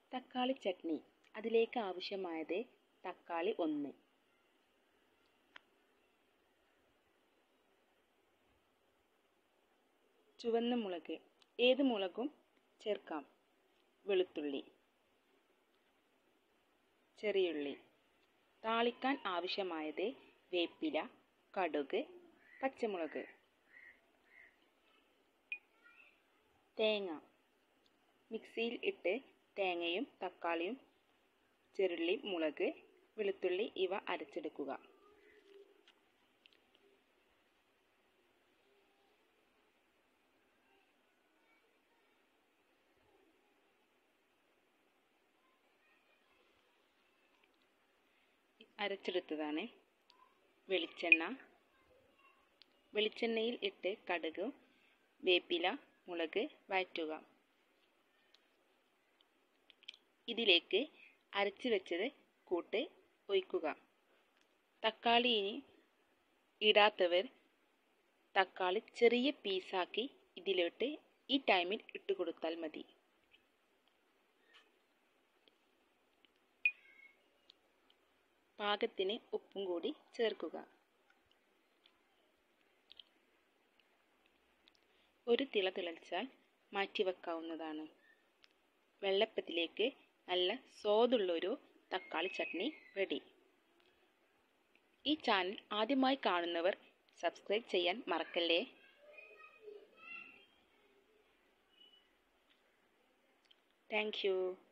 തക്കാളി ചട്നി അതിലേക്ക് ആവശ്യമായത് തക്കാളി ഒന്ന് ചുവന്ന മുളക് ഏത് മുളകും ചേർക്കാം വെളുത്തുള്ളി ചെറിയുള്ളി താളിക്കാൻ ആവശ്യമായത് വേപ്പില കടുക് പച്ചമുളക് തേങ്ങ മിക്സിയിൽ ഇട്ട് തേങ്ങയും തക്കാളിയും ചെറുള്ളി മുളക് വെളുത്തുള്ളി ഇവ അരച്ചെടുക്കുക അരച്ചെടുത്തതാണ് വെളിച്ചെണ്ണ വെളിച്ചെണ്ണയിൽ ഇട്ട് കടുക് വേപ്പില മുളക് വഴറ്റുക ഇതിലേക്ക് അരച്ച് വെച്ചത് കൂട്ട് ഒഴിക്കുക തക്കാളി ഇനി ഇടാത്തവർ തക്കാളി ചെറിയ പീസാക്കി ഇതിലോട്ട് ഈ ടൈമിൽ ഇട്ട് കൊടുത്താൽ മതി പാകത്തിന് ഉപ്പും കൂടി ചേർക്കുക ഒരു തിള തിളച്ചാൽ മാറ്റി വെക്കാവുന്നതാണ് വെള്ളപ്പത്തിലേക്ക് നല്ല സ്വാദുള്ളൊരു തക്കാളി ചട്നി റെഡി ഈ ചാനൽ ആദ്യമായി കാണുന്നവർ സബ്സ്ക്രൈബ് ചെയ്യാൻ മറക്കല്ലേ താങ്ക് യു